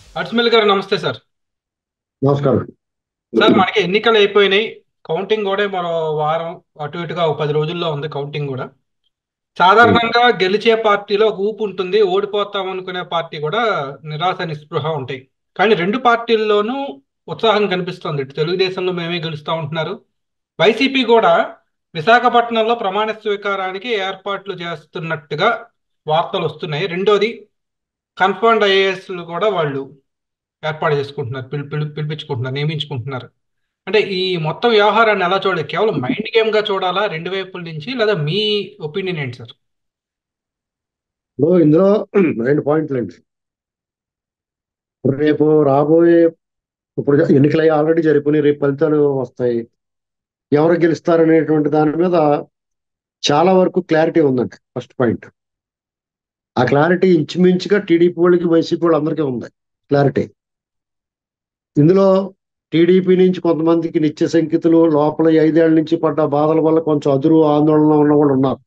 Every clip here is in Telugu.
అర్స్మిల్ గారు నమస్తే సార్ నమస్కారం సార్ మనకి ఎన్నికలు అయిపోయినాయి కౌంటింగ్ కూడా మరో వారం అటు ఇటుగా ఒక పది రోజుల్లో ఉంది కౌంటింగ్ కూడా సాధారణంగా గెలిచే పార్టీలో ఒక ఊపు ఉంటుంది ఓడిపోతాం అనుకునే పార్టీ కూడా నిరాశ నిస్పృహ ఉంటాయి కానీ రెండు పార్టీల్లోనూ ఉత్సాహం కనిపిస్తుంది ఇటు తెలుగుదేశంలో మేమే గెలుస్తా ఉంటున్నారు వైసీపీ కూడా విశాఖపట్నంలో ప్రమాణ స్వీకారానికి ఏర్పాట్లు చేస్తున్నట్టుగా వార్తలు వస్తున్నాయి రెండోది కన్ఫర్మ్డ్ ఐఏఎస్లు కూడా వాళ్ళు ఏర్పాటు చేసుకుంటున్నారు పిలి పిలి పిలిపించుకుంటున్నారు నియమించుకుంటున్నారు అంటే ఈ మొత్తం వ్యవహారాన్ని ఎలా చూడాలి కేవలం మైండ్ గేమ్ గా చూడాలా రెండు వైపుల నుంచి లేదా మీ ఒపీనియన్ ఏంటి సార్ ఇప్పుడు ఇందులో రెండు పాయింట్లు అండి రేపు రాబోయే ఇప్పుడు ఎన్నికలు ఆల్రెడీ జరిగిపోయి రేపు ఫలితాలు వస్తాయి ఎవరు గెలుస్తారనేటువంటి దాని మీద చాలా వరకు క్లారిటీ ఉందండి ఫస్ట్ పాయింట్ ఆ క్లారిటీ ఇంచుమించుగా టీడీపీ వాళ్ళకి వైసీపీ వాళ్ళు అందరికీ ఉంది క్లారిటీ ఇందులో టీడీపీ నుంచి కొంతమందికి నిత్య సంఖ్యతులు లోపల ఈ ఐదేళ్ల నుంచి పడ్డ బాధల వల్ల కొంచెం అదురు ఆందోళన ఉన్న వాళ్ళు ఉన్నారు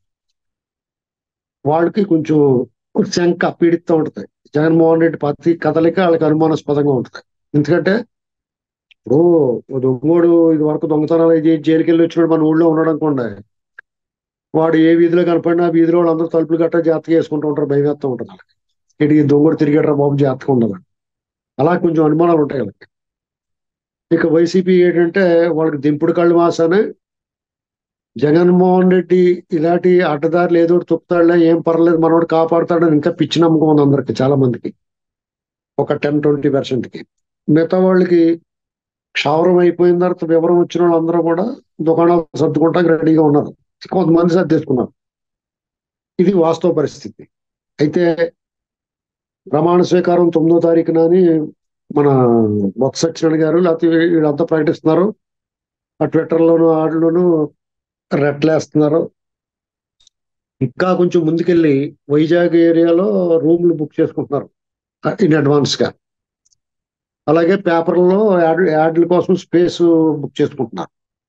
వాళ్ళకి కొంచెం శంక పీడిస్తూ ఉంటుంది జగన్మోహన్ రెడ్డి ప్రతి కదలిక వాళ్ళకి అనుమానాస్పదంగా ఉంటుంది ఎందుకంటే ఇప్పుడు ఓ దొంగోడు ఇది వరకు దొంగతనాలు చేసి జైలుకి వెళ్ళి వచ్చినాడు మన ఊళ్ళో ఉన్నాడు అనుకోండి వాడు ఏ వీధిలో కనపడినా ఆ వీధిలో వాళ్ళందరూ తలుపులు గట్రా జాగ్రత్తగా వేసుకుంటూ ఉంటారు భయం వేస్తూ ఉంటుంది వాళ్ళకి ఇటు ఈ దొంగోడు తిరిగేట్రా బాబు జాగ్రత్తగా ఉండదు అలా కొంచెం అనుమానాలు ఉంటాయి వాళ్ళకి ఇక వైసీపీ ఏంటంటే వాళ్ళకి దింపుడు కళ్ళు మాసానే జగన్మోహన్ రెడ్డి ఇలాంటి అడ్డదారులు ఏదో ఒకటి తొక్కుతాడులే ఏం పర్లేదు మనోడు కాపాడుతాడని ఇంకా పిచ్చి నమ్మకం ఉంది అందరికి చాలా మందికి ఒక టెన్ ట్వంటీ పర్సెంట్కి మిగతా వాళ్ళకి క్షౌరం అయిపోయిన తర్వాత వివరం వచ్చిన వాళ్ళందరూ కూడా దుకాణాలు సర్దుకుంటానికి రెడీగా ఉన్నారు కొంతమంది సర్దేసుకున్నారు ఇది వాస్తవ పరిస్థితి అయితే ప్రమాణ స్వీకారం తొమ్మిదో తారీఖున అని మన బొత్స సత్యనారాయణ గారు లేకపోతే వీళ్ళంతా ప్రకటిస్తున్నారు ఆ ట్విట్టర్లోను వాటిలోను రెట్లేస్తున్నారు ఇంకా కొంచెం ముందుకెళ్ళి వైజాగ్ ఏరియాలో రూమ్లు బుక్ చేసుకుంటున్నారు ఇన్ అడ్వాన్స్ గా అలాగే పేపర్లో యాడ్ యాడ్ల కోసం స్పేస్ బుక్ చేసుకుంటున్నారు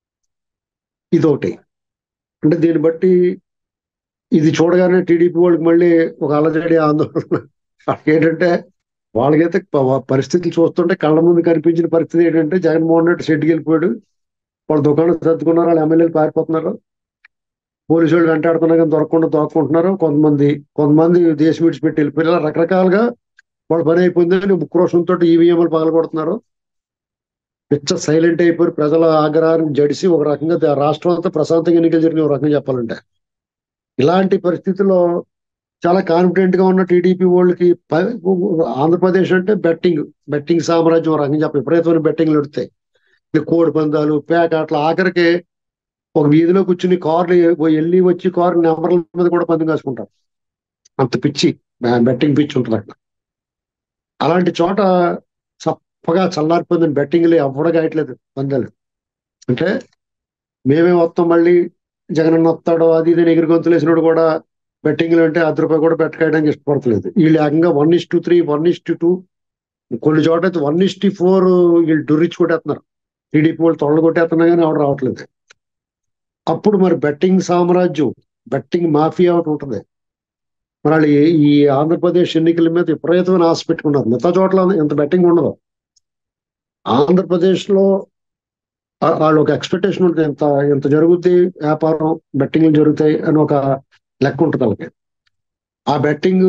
ఇదొకటి అంటే దీన్ని బట్టి ఇది చూడగానే టీడీపీ వాళ్ళకి మళ్ళీ ఒక అలజడి ఆందోళన ఏంటంటే వాళ్ళకైతే పరిస్థితులు చూస్తుంటే కళ్ళ ముందు కనిపించిన పరిస్థితి ఏంటంటే జగన్మోహన్ రెడ్డి షెడ్కి వెళ్ళిపోయాడు వాళ్ళు దుకాణం సర్దుకున్నారు వాళ్ళు ఎమ్మెల్యేలు పారిపోతున్నారు పోలీసు వాళ్ళు వెంటాడుతున్నా కానీ దొరకకుండా దోక్కుంటున్నారు కొంతమంది కొంతమంది దేశం విడిచిపెట్టి వెళ్ళిపోయారు రకరకాలుగా వాళ్ళ పని అయిపోయిందని ఉక్రోషంతో ఈవీఎంలు పగలగొడుతున్నారు పిచ్చ సైలెంట్ అయిపోయి ప్రజల ఆగ్రహాన్ని జడిసి ఒక రకంగా రాష్ట్రం అంతా ప్రశాంతంగా ఎన్నికలు జరిగిన ఒక రకంగా చెప్పాలంటే ఇలాంటి పరిస్థితుల్లో చాలా కాన్ఫిడెంట్ గా ఉన్న టీడీపీ వాళ్ళకి ఆంధ్రప్రదేశ్ అంటే బెట్టింగ్ బెట్టింగ్ సామ్రాజ్యం రకంగా చెప్ప విపరీతమైన బెట్టింగ్లు పెడతాయి కోడి పందాలు పేక అట్లా ఆఖరికి ఒక వీధిలో కూర్చుని కార్లు వెళ్ళి వచ్చి కారు నెంబర్ల మీద కూడా పందెం కాసుకుంటారు అంత పిచ్చి బెట్టింగ్ పిచ్చి ఉంటుంది అక్కడ అలాంటి చోట చప్పగా చల్లారిపోయిందని బెట్టింగ్లు ఎవడ కాయట్లేదు పందాలు అంటే మేమే వస్తాం మళ్ళీ జగన్ వస్తాడో అది ఇది ఎగిరి గొంతులు వేసినోడు కూడా బెట్టింగ్లు అంటే అర్ధ రూపాయి కూడా పెట్టకేయడానికి ఇష్టపడతలేదు వీళ్ళు ఏకంగా one is to three one is to two కొన్ని చోట అయితే వన్ ఇస్ టు ఫోర్ వీళ్ళు డుర్రిచ్చి కొట్టేస్తున్నారు టీడీపీ వాళ్ళు తొడలు కొట్టేస్తున్నా కానీ ఆవిడ రావట్లేదు అప్పుడు మరి బెట్టింగ్ సామ్రాజ్యం బెట్టింగ్ మాఫియా ఒకటి ఉంటుంది మరి వాళ్ళు ఈ ఆంధ్రప్రదేశ్ ఎన్నికల మీద విపరీతమైన ఆశ పెట్టుకున్నారు మిగతా చోట్ల ఎంత బెట్టింగ్ ఉండదు ఆంధ్రప్రదేశ్లో వాళ్ళు ఒక ఎక్స్పెక్టేషన్ ఉంటుంది ఎంత ఎంత జరుగుద్ది వ్యాపారం బెట్టింగ్లు జరుగుతాయి అని ఒక లెక్క ఉంటుంది వాళ్ళకి ఆ బెట్టింగ్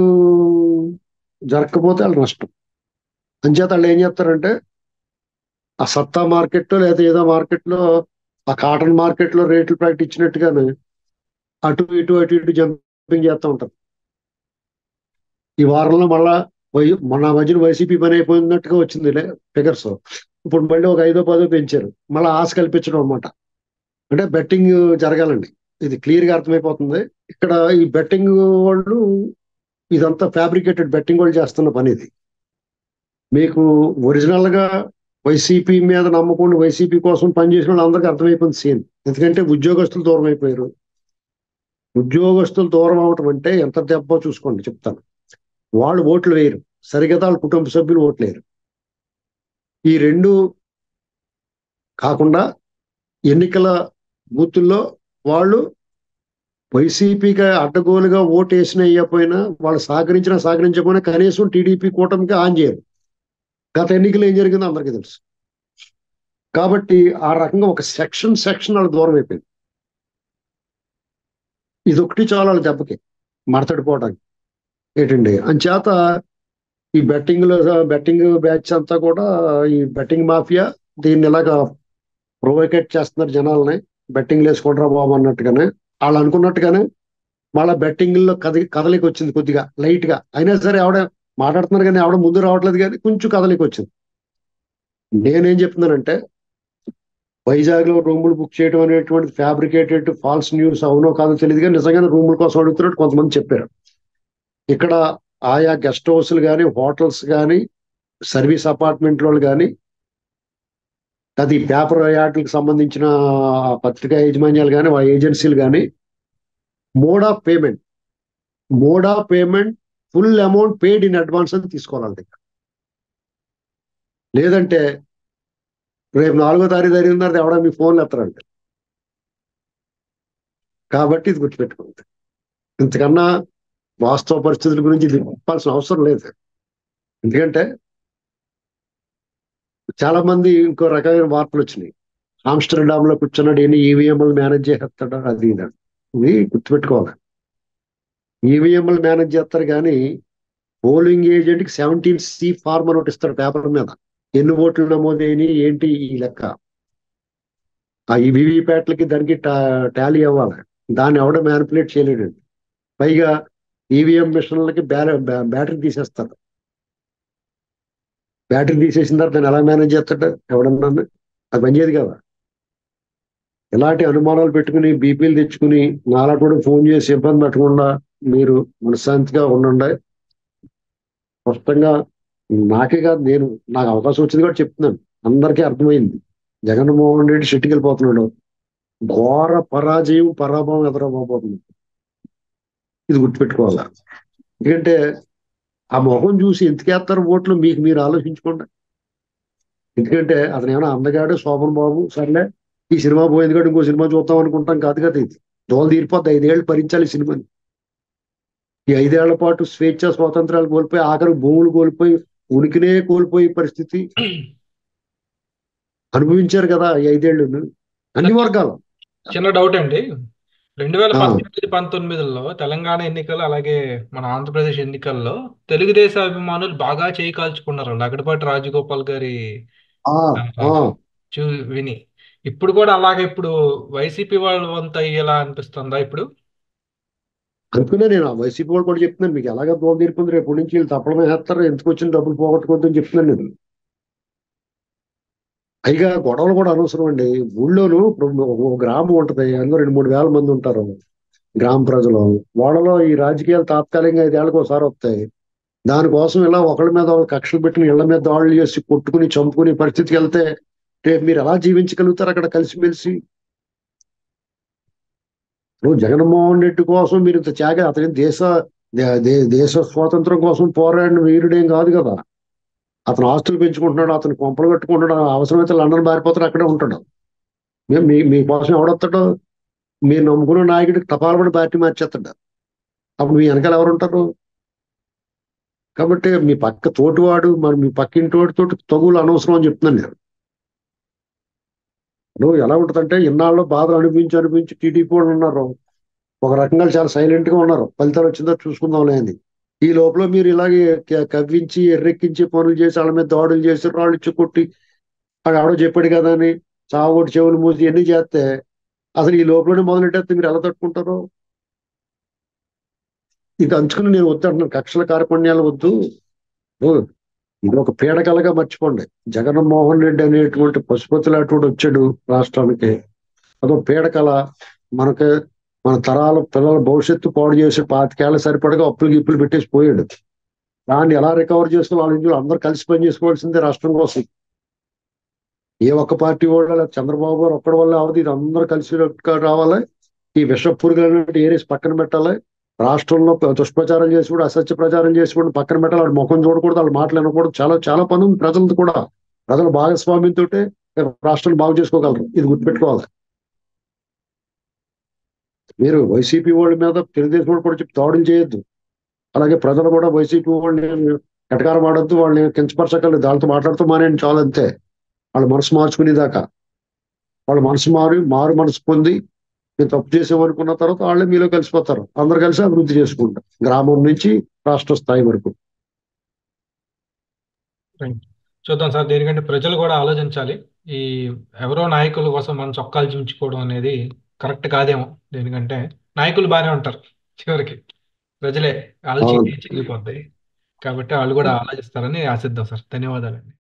జరగకపోతే వాళ్ళు నష్టం అంచేత వాళ్ళు ఏం చేస్తారంటే ఆ సత్తా మార్కెట్ లేదా ఏదో మార్కెట్లో ఆ కాటన్ మార్కెట్లో రేట్లు ప్రకటించినట్టుగానే అటు ఇటు అటు ఇటు జంపింగ్ చేస్తూ ఉంటారు ఈ వారంలో మళ్ళా వై మన మధ్యన వైసీపీ పని అయిపోయినట్టుగా వచ్చింది ఫిగర్స్ ఇప్పుడు మళ్ళీ ఒక ఐదో పదో పెంచారు మళ్ళీ ఆశ కల్పించడం అనమాట అంటే బెట్టింగ్ జరగాలండి ఇది క్లియర్గా అర్థమైపోతుంది ఇక్కడ ఈ బెట్టింగ్ వాళ్ళు ఇదంతా ఫ్యాబ్రికేటెడ్ బెట్టింగ్ వాళ్ళు చేస్తున్న పని ఇది మీకు ఒరిజినల్ గా వైసీపీ మీద నమ్మకుండా వైసీపీ కోసం పనిచేసిన వాళ్ళందరికీ అర్థమైపోయింది సీన్ ఎందుకంటే ఉద్యోగస్తులు దూరం అయిపోయారు ఉద్యోగస్తులు దూరం అవటం అంటే ఎంత దెబ్బ చూసుకోండి చెప్తాను వాళ్ళు ఓట్లు వేయరు సరిగ్గా వాళ్ళ కుటుంబ సభ్యులు ఓట్లు వేయరు ఈ రెండు కాకుండా ఎన్నికల బూతుల్లో వాళ్ళు వైసీపీకి అడ్డగోలుగా ఓటు వేసిన వేయకపోయినా వాళ్ళు సహకరించినా సహకరించకపోయినా కనీసం టీడీపీ కూటమికి ఆన్ చేయరు గత ఎన్నికలు ఏం జరిగిందో అందరికీ తెలుసు కాబట్టి ఆ రకంగా ఒక సెక్షన్ సెక్షన్ వాళ్ళ దూరం అయిపోయింది ఇది ఒకటి చాలా వాళ్ళ దెబ్బకి మడతడిపోవడానికి ఏంటండి అంచేత ఈ బెట్టింగ్ లో బెట్టింగ్ బ్యాచ్ అంతా కూడా ఈ బెట్టింగ్ మాఫియా దీన్ని ఇలాగా ప్రొవోకేట్ చేస్తున్నారు జనాల్ని బెట్టింగ్ వేసుకుంటారా బాబు అన్నట్టుగానే వాళ్ళు అనుకున్నట్టుగానే మళ్ళా బెట్టింగ్ లో కది కదలికి వచ్చింది కొద్దిగా లైట్ గా అయినా సరే ఆవిడ మాట్లాడుతున్నారు కానీ ఆవిడ ముందు రావట్లేదు కానీ కొంచెం కదలికి వచ్చింది నేనేం చెప్తున్నానంటే వైజాగ్ లో రూములు బుక్ చేయడం అనేటువంటి ఫ్యాబ్రికేటెడ్ ఫాల్స్ న్యూస్ అవునో కాదో తెలియదు కానీ నిజంగానే రూముల కోసం అడుగుతున్నట్టు కొంతమంది చెప్పారు ఇక్కడ ఆయా గెస్ట్ హౌస్లు కానీ హోటల్స్ కానీ సర్వీస్ అపార్ట్మెంట్ వాళ్ళు కానీ అది పేపర్ యాడ్లకు సంబంధించిన పత్రికా యాజమాన్యాలు కానీ ఆ ఏజెన్సీలు కానీ mode of payment mode of payment full amount paid in advance అని తీసుకోవాలి దగ్గర లేదంటే రేపు నాలుగో తారీఖు జరిగిందంటే ఎవడో మీ ఫోన్లు ఎత్తారంటే కాబట్టి ఇది గుర్తుపెట్టుకోండి ఇంతకన్నా వాస్తవ పరిస్థితుల గురించి ఇది చెప్పాల్సిన అవసరం లేదు ఎందుకంటే చాలా మంది ఇంకో రకమైన వార్తలు వచ్చినాయి ఆమ్స్టర్డామ్ లో కూర్చున్నాడు ఎన్ని ఈవీఎంలు మేనేజ్ చేస్తాడు అది ఇది అని. ఇది గుర్తుపెట్టుకోవాలి ఈవీఎంలు మేనేజ్ చేస్తారు కానీ పోలింగ్ ఏజెంట్ కి సెవెంటీన్ సి ఫార్మ్ అని ఒకటి ఇస్తాడు పేపర్ మీద ఎన్ని ఓట్లు నమోదైనవి ఏంటి ఈ లెక్క ఆ ఈ వివిప్యాట్లకి దానికి టాలీ అవ్వాలి దాన్ని ఎవడ మ్యానిపులేట్ చేయలేడండి పైగా ఈవీఎం మిషన్లకి బ్యాటరీ తీసేస్తారు బ్యాటరీ తీసేసిన తర్వాత దాన్ని ఎలా మేనేజ్ చేస్తాడు ఎవడన్నా అది పనిచేయదు కదా ఇలాంటి అనుమానాలు పెట్టుకుని బీపీలు తెచ్చుకుని నాలా కూడా ఫోన్ చేసి ఇబ్బంది పెట్టకుండా మీరు మనశ్శాంతిగా ఉండండి స్పష్టంగా నాకే కాదు నేను నాకు అవకాశం వచ్చింది కూడా చెప్తున్నాను అందరికీ అర్థమైంది జగన్మోహన్ రెడ్డి షెట్టికి వెళ్ళిపోతున్నాడు ఘోర పరాజయం పరాభవం ఎదురవ్వబోతుంది ఇది గుర్తుపెట్టుకోవాలా ఎందుకంటే ఆ మొహం చూసి ఎందుకేస్తారు ఓట్లు మీకు మీరు ఆలోచించుకోండి ఎందుకంటే అతను ఏమైనా అందగాడు శోభన్ బాబు సర్లే ఈ సినిమా పోయింది కూడా ఇంకో సినిమా చూద్దాం అనుకుంటాం కాదు కదా ఇది దోలు తీరిపోద్ది ఐదేళ్ళు భరించాలి ఈ సినిమాని ఈ ఐదేళ్ల పాటు స్వేచ్ఛ స్వాతంత్రాలు కోల్పోయి ఆఖరి భూములు కోల్పోయి ఉనికినే కోల్పోయే పరిస్థితి అనుభవించారు కదా ఈ ఐదేళ్ళు అన్ని వర్గాలు చిన్న డౌట్ అండి రెండు వేల ఆ. పద్దెనిమిది పంతొమ్మిదిలో తెలంగాణ ఎన్నికలు అలాగే మన ఆంధ్రప్రదేశ్ ఎన్నికల్లో తెలుగుదేశ అభిమానులు బాగా చేయి కాల్చుకున్నారు లగడపాటి రాజగోపాల్ గారి ఆ, ఆ, చూ విని ఇప్పుడు కూడా అలాగే ఇప్పుడు వైసీపీ వాళ్ళు వంత అయ్యేలా అనిపిస్తుందా ఇప్పుడు అనుకునే నేను ఆ వైసీపీ వాళ్ళు కూడా చెప్తున్నాను మీకు ఎలాగ దోలు తీరుకుంది రేపు నుంచి వీళ్ళు తప్పడం వేస్తారు ఎందుకు వచ్చిన డబ్బులు పోగొట్టుకోవద్దని చెప్తున్నాను నేను పైగా గొడవలు కూడా అనవసరం అండి ఊళ్ళోను ఇప్పుడు ఒక గ్రామం ఉంటది అందులో రెండు మూడు వేల మంది ఉంటారు గ్రామ ప్రజలు వాళ్ళలో ఈ రాజకీయాలు తాత్కాలికంగా ఐదేళ్ళకి ఒకసారి వస్తాయి దానికోసం ఇలా ఒకళ్ళ మీద ఒకళ్ళు కక్షలు పెట్టిన ఇళ్ల మీద దాడులు చేసి కొట్టుకుని చంపుకుని పరిస్థితికి వెళ్తే రేపు మీరు ఎలా జీవించగలుగుతారు అక్కడ కలిసిమెలిసి ఇప్పుడు జగన్మోహన్ రెడ్డి కోసం మీరు ఇంత త్యాగ అతని దేశ దే- దే- దేశ స్వాతంత్రం కోసం పోరాడిన వీరుడేం కాదు కదా అతను ఆస్తులు పెంచుకుంటున్నాడు అతను కొంపలు కట్టుకుంటున్నాడు అవసరమైతే లండన్ బారిపోతాడు అక్కడే ఉంటాడు మేము మీ మీకోసం ఎవడొస్తాడు మీరు నమ్ముకున్న నాయకుడికి తపాలబడి పార్టీ మార్చేస్తాడు అప్పుడు మీ వెనకాల ఎవరు ఉంటారు కాబట్టి మీ పక్క తోటివాడు మరి మీ పక్కింటి తోటి తగులు అనవసరం అని చెప్తున్నాను నేను నువ్వు ఎలా ఉంటుందంటే ఇన్నాళ్ళు బాధలు అనిపించి అనిపించి టీడీపీ వాళ్ళు ఉన్నారు ఒక రకంగా చాలా సైలెంట్ గా ఉన్నారు ఫలితాలు వచ్చిందో చూసుకుందాంలే అని ఈ లోపల మీరు ఇలాగే క- కవ్వించి ఎర్రెక్కించి పనులు చేసి వాళ్ళ మీద దాడులు చేసి రాళ్ళు ఇచ్చి కొట్టి వాడు ఎవడో చెప్పాడు కదా అని చావగొట్టి చెవులు మూసి ఎన్ని చేస్తే అసలు ఈ లోపలనే మొదలెట్టేస్తే మీరు ఎలా తట్టుకుంటారు ఇది అంచుకుని నేను వద్దు అంటున్నాను కక్షల కార్పణ్యాలు వద్దు ఓ, ఇది ఒక పీడకలగా మర్చిపోండి జగన్మోహన్ రెడ్డి అనేటువంటి పశుపతిలాంటి వచ్చాడు రాష్ట్రానికి అదో పీడకల మనకి మన తరాల పిల్లల భవిష్యత్తు పాడు చేసి పాతికేళ్ళ సరిపడగా అప్పులు గిప్పులు పెట్టేసి పోయాడు దాన్ని ఎలా రికవర్ చేసుకుని వాళ్ళ ఇంట్లో అందరూ కలిసి పని చేసుకోవాల్సిందే రాష్ట్రం కోసం ఏ ఒక్క పార్టీ వాళ్ళ లేదా చంద్రబాబు గారు ఒక్కడి వల్ల అవదు ఇది అందరూ కలిసి రావాలి ఈ విష పురుగులు ఏరేసి పక్కన పెట్టాలి రాష్ట్రంలో దుష్ప్రచారం చేసి కూడా అసత్య ప్రచారం చేసి కూడా పక్కన పెట్టాలి వాడి ముఖం చూడకూడదు వాళ్ళ మాటలు వినకూడదు చాలా చాలా పని ఉంది ప్రజలతో కూడా ప్రజల భాగస్వామ్యంతో రాష్ట్రాన్ని బాగు చేసుకోగలరు ఇది గుర్తుపెట్టుకోవాలి మీరు వైసీపీ వాళ్ళ మీద తెలుగుదేశం వాళ్ళు కూడా చెప్పి దాడులు చేయొద్దు అలాగే ప్రజలు కూడా వైసీపీ వాళ్ళని ఎటకారం ఆడొద్దు వాళ్ళని కించపరచగలదు వాళ్ళతో మాట్లాడుతూ మానేయండి చాలు అంతే వాళ్ళ మనసు మార్చుకునేదాకా వాళ్ళ మనసు మారి మారు మనసు పొంది మేము తప్పు చేసామనుకున్న తర్వాత వాళ్ళే మీలో కలిసిపోతారు అందరు కలిసి అభివృద్ధి చేసుకుంటారు గ్రామం నుంచి రాష్ట్ర స్థాయి వరకు చూద్దాం సార్ దేనికంటే ప్రజలు కూడా ఆలోచించాలి ఈ ఎవరో నాయకుల కోసం మనం చొక్కాలు చించుకోవడం అనేది కరెక్ట్ కాదేమో దేనికంటే నాయకులు బాగానే ఉంటారు చివరికి ప్రజలే వాళ్ళు అవును. చిక్కి చిక్కిపోతాయి కాబట్టి వాళ్ళు కూడా ఆలోచిస్తారని ఆశిద్దాం సార్ ధన్యవాదాలండి